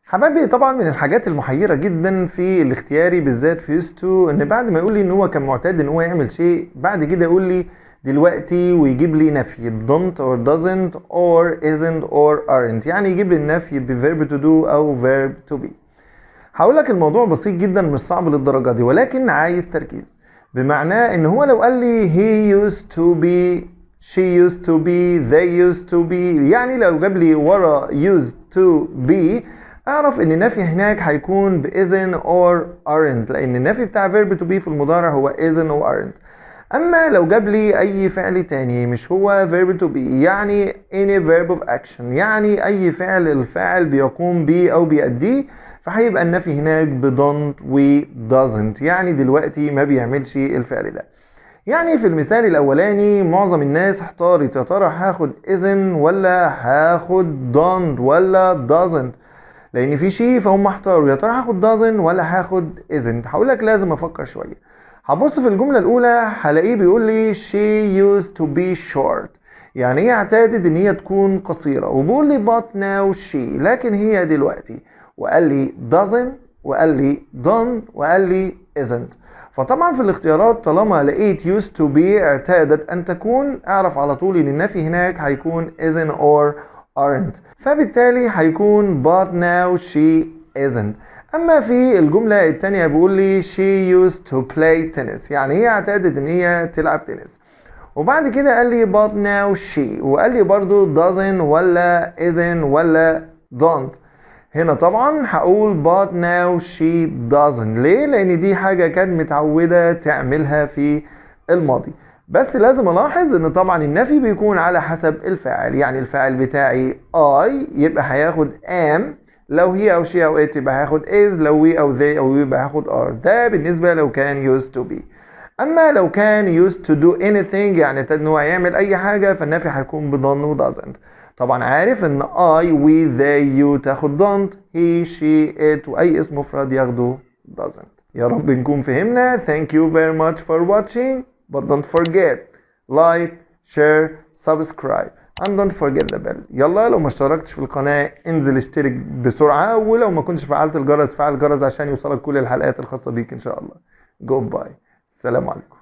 حبايبي طبعا من الحاجات المحيرة جدا في الاختياري بالذات في يوستو ان بعد ما يقول لي ان هو كان معتاد ان هو يعمل شيء بعد كده يقول لي دلوقتي ويجيب لي نفي ب don't or doesn't or isn't or aren't يعني يجيب لي النفي ب verb to do او verb to be هقول لك الموضوع بسيط جدا مش صعب للدرجة دي ولكن عايز تركيز بمعنى ان هو لو قال لي he used to be she used to be they used to be يعني لو جاب لي ورا used to be اعرف ان النفي هناك هيكون ب isn't or aren't لان النفي بتاع verb to be في المضارع هو isn't or aren't اما لو جاب لي اي فعل تاني مش هو verb to be يعني any verb of action يعني اي فعل الفاعل بيقوم بيه او بيأديه فهيبقى النفي هناك ب don't و doesn't يعني دلوقتي ما بيعملش الفعل ده يعني في المثال الاولاني معظم الناس احتارت يا ترى هاخد isn't ولا هاخد don't ولا doesn't لان في شيء فهم احتاروا يا ترى هاخد doesn't ولا هاخد isn't هقول لك لازم افكر شويه هبص في الجمله الاولى هلاقيه بيقول لي she used to be short يعني هي اعتادت ان هي تكون قصيره وبيقول لي but now she لكن هي دلوقتي وقال لي doesn't وقال لي don't وقال لي isn't فطبعا في الاختيارات طالما لقيت used to be اعتادت ان تكون اعرف على طول ان النفي هناك هيكون isn't or aren't فبالتالي هيكون but now she isn't اما في الجملة التانية بيقول لي she used to play tennis يعني هي اعتادت ان هي تلعب تنس وبعد كده قال لي but now she وقال لي برضو doesn't ولا isn't ولا don't هنا طبعا هقول but now she doesn't ليه؟ لان دي حاجة كانت متعودة تعملها في الماضي بس لازم الاحظ ان طبعا النفي بيكون على حسب الفاعل يعني الفاعل بتاعي I يبقى هياخد am لو هي او she او it يبقى هاخد is لو we او they او you يبقى هاخد are ده بالنسبة لو كان used to be اما لو كان used to do anything يعني ان هو يعمل اي حاجة فالنفي هيكون ب done و doesn't طبعا عارف ان I we they you تاخد don't he she it واي اسم مفرد ياخده doesn't يا رب نكون فهمنا thank you very much for watching but don't forget like share subscribe and don't forget the bell يلا لو ما اشتركتش في القناة انزل اشترك بسرعة ولو ما كنتش فعلت الجرس فعل الجرس عشان يوصلك كل الحلقات الخاصة بيك ان شاء الله جود باي السلام عليكم